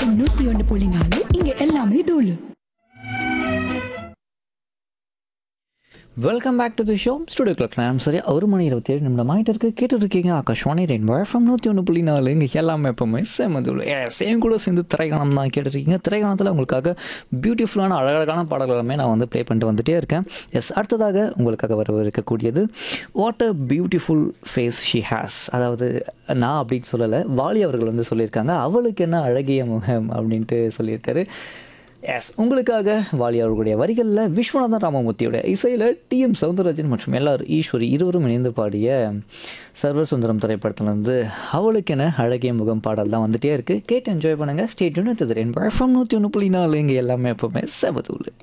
FM நூத்தி ஒன்று புள்ளி நாலு இங்க எல்லாமே தூளு welcome back to the show studio clock நேரம் சரி ஒரு மணி இருபத்தி ஏழு நிமிடம் ஆகிட்டு இருக்கு கேட்டு இருக்கீங்க ஆகாஷ்வாணி ரெயின் எஃப்எம் நூற்றி ஒன்று புள்ளி நாலு இங்கே எல்லாமே எப்பவுமே சேமதுள்ள ஏ சேம் கூட சேர்ந்து திரைக்கணம் தான் கேட்டுருக்கீங்க திரைக்கணத்தில் உங்களுக்காக பியூட்டிஃபுல்லான அழகழகான பாடல்கள் எல்லாமே நான் வந்து ப்ளே பண்ணிட்டு வந்துட்டே இருக்கேன் எஸ் அடுத்ததாக உங்களுக்காக வர இருக்கக்கூடியது what a beautiful face she has அதாவது நான் அப்படின்னு சொல்லலை வாலி அவர்கள் வந்து சொல்லியிருக்காங்க அவளுக்கு என்ன அழகிய முகம் அப்படின்ட்டு சொல்லியிருக்காரு எஸ் உங்களுக்காக வாலி அவர்களுடைய வரிகளில் விஸ்வநாதன் ராமமூர்த்தியோட இசையில் டிஎம் சவுந்தரராஜன் மற்றும் எல்ஆர் ஈஸ்வரி இருவரும் இணைந்து பாடிய சர்வசுந்தரம் திரைப்படத்துலேருந்து அவளுக்கென அழகிய முகம் பாடல் தான் வந்துட்டே இருக்குது கேட்டு என்ஜாய் பண்ணுங்கள் ஸ்டேட் யூனிட் எஃப்எம் நூற்றி ஒன்று புள்ளி நாலு இங்கே எல்லாமே எப்போவுமே செவதூள்